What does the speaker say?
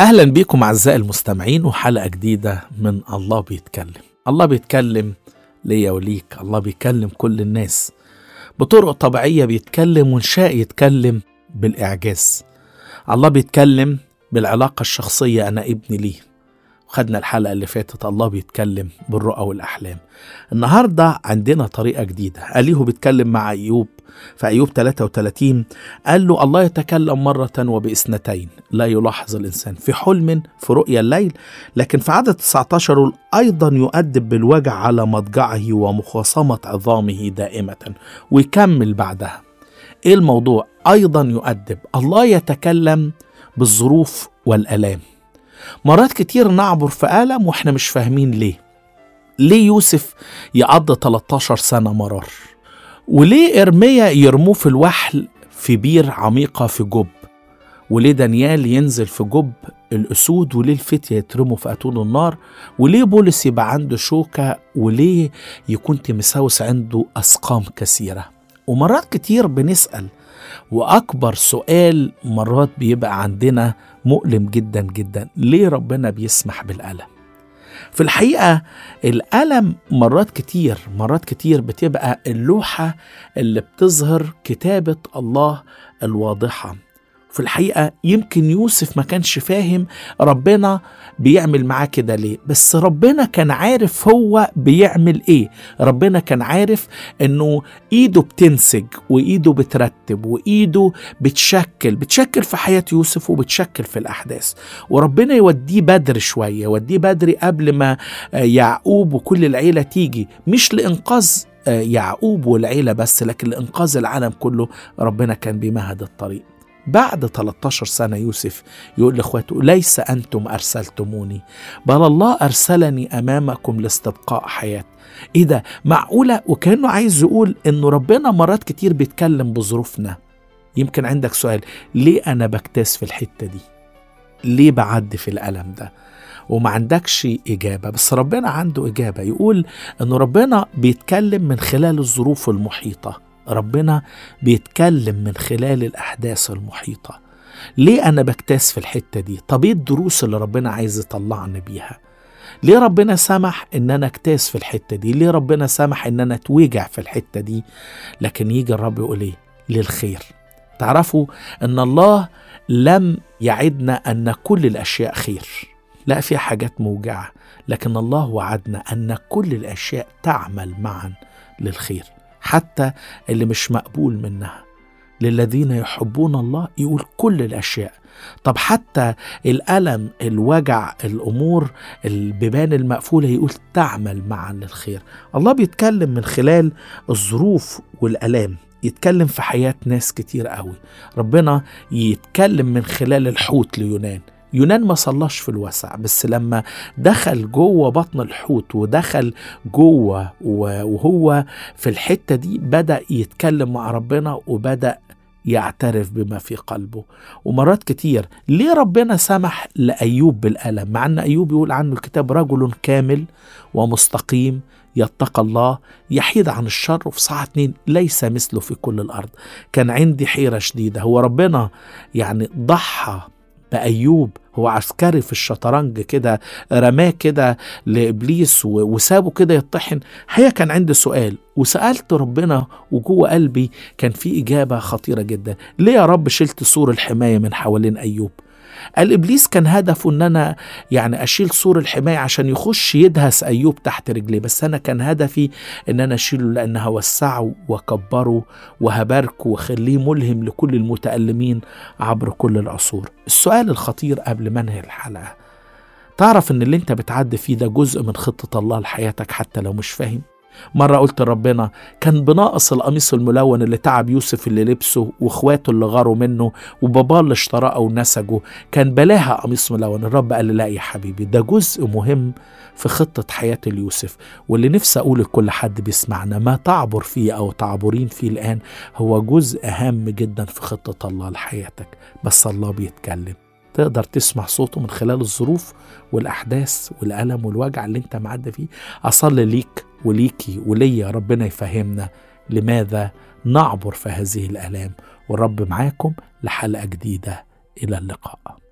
اهلا بيكم اعزائي المستمعين وحلقه جديده من الله بيتكلم الله بيتكلم ليا وليك الله بيكلم كل الناس بطرق طبيعيه بيتكلم ونشاء يتكلم بالاعجاز الله بيتكلم بالعلاقه الشخصيه انا ابني ليه خدنا الحلقة اللي فاتت الله بيتكلم بالرؤى والأحلام النهاردة عندنا طريقة جديدة أليه بيتكلم مع أيوب في أيوب 33 قال له الله يتكلم مرة وبإثنتين لا يلاحظ الإنسان في حلم في رؤيا الليل لكن في عدد 19 يقول أيضا يؤدب بالوجع على مضجعه ومخاصمة عظامه دائمة ويكمل بعدها إيه الموضوع أيضا يؤدب الله يتكلم بالظروف والآلام مرات كتير نعبر في ألم وإحنا مش فاهمين ليه ليه يوسف يقضي 13 سنة مرار وليه إرميا يرموه في الوحل في بير عميقة في جب وليه دانيال ينزل في جب الأسود وليه الفتية يترموا في أتون النار وليه بولس يبقى عنده شوكة وليه يكون تيمساوس عنده أسقام كثيرة ومرات كتير بنسأل وأكبر سؤال مرات بيبقى عندنا مؤلم جدا جدا ليه ربنا بيسمح بالألم في الحقيقة الألم مرات كتير مرات كتير بتبقى اللوحة اللي بتظهر كتابة الله الواضحة في الحقيقة يمكن يوسف ما كانش فاهم ربنا بيعمل معاه كده ليه بس ربنا كان عارف هو بيعمل ايه ربنا كان عارف انه ايده بتنسج وايده بترتب وايده بتشكل بتشكل في حياة يوسف وبتشكل في الاحداث وربنا يوديه بدري شوية يوديه بدري قبل ما يعقوب وكل العيلة تيجي مش لإنقاذ يعقوب والعيلة بس لكن لإنقاذ العالم كله ربنا كان بيمهد الطريق بعد 13 سنة يوسف يقول لإخواته ليس أنتم أرسلتموني بل الله أرسلني أمامكم لاستبقاء حياة إيه ده معقولة وكأنه عايز يقول إنه ربنا مرات كتير بيتكلم بظروفنا يمكن عندك سؤال ليه أنا بكتاس في الحتة دي ليه بعدي في الألم ده وما عندكش إجابة بس ربنا عنده إجابة يقول إنه ربنا بيتكلم من خلال الظروف المحيطة ربنا بيتكلم من خلال الأحداث المحيطة ليه أنا بكتاس في الحتة دي طب إيه الدروس اللي ربنا عايز يطلعني بيها ليه ربنا سمح ان انا اكتاس في الحته دي ليه ربنا سمح ان انا اتوجع في الحته دي لكن يجي الرب يقول ايه للخير تعرفوا ان الله لم يعدنا ان كل الاشياء خير لا في حاجات موجعه لكن الله وعدنا ان كل الاشياء تعمل معا للخير حتى اللي مش مقبول منها للذين يحبون الله يقول كل الاشياء طب حتى الالم الوجع الامور البيبان المقفوله يقول تعمل معا للخير الله بيتكلم من خلال الظروف والالام يتكلم في حياه ناس كتير قوي ربنا يتكلم من خلال الحوت ليونان يونان ما صلاش في الوسع بس لما دخل جوه بطن الحوت ودخل جوه وهو في الحته دي بدا يتكلم مع ربنا وبدا يعترف بما في قلبه ومرات كتير ليه ربنا سمح لأيوب بالألم مع أن أيوب يقول عنه الكتاب رجل كامل ومستقيم يتقى الله يحيد عن الشر وفي صحة اتنين ليس مثله في كل الأرض كان عندي حيرة شديدة هو ربنا يعني ضحى بأيوب هو عسكري في الشطرنج كده رماه كده لإبليس وسابه كده يطحن هي كان عندي سؤال وسألت ربنا وجوه قلبي كان في إجابة خطيرة جدا ليه يا رب شلت سور الحماية من حوالين أيوب قال ابليس كان هدفه ان انا يعني اشيل سور الحمايه عشان يخش يدهس ايوب تحت رجليه بس انا كان هدفي ان انا اشيله لان هوسعه واكبره وهباركه واخليه ملهم لكل المتالمين عبر كل العصور السؤال الخطير قبل ما انهي الحلقه تعرف ان اللي انت بتعدي فيه ده جزء من خطه الله لحياتك حتى لو مش فاهم مرة قلت لربنا كان بناقص القميص الملون اللي تعب يوسف اللي لبسه واخواته اللي غاروا منه وباباه اللي اشتراه او نسجه كان بلاها قميص ملون الرب قال لي لا يا حبيبي ده جزء مهم في خطة حياة اليوسف واللي نفسي أقول لكل حد بيسمعنا ما تعبر فيه أو تعبرين فيه الآن هو جزء هام جدا في خطة الله لحياتك بس الله بيتكلم تقدر تسمع صوته من خلال الظروف والأحداث والألم والوجع اللي انت معدي فيه أصلي ليك وليكي وليا ربنا يفهمنا لماذا نعبر في هذه الآلام والرب معاكم لحلقة جديدة إلى اللقاء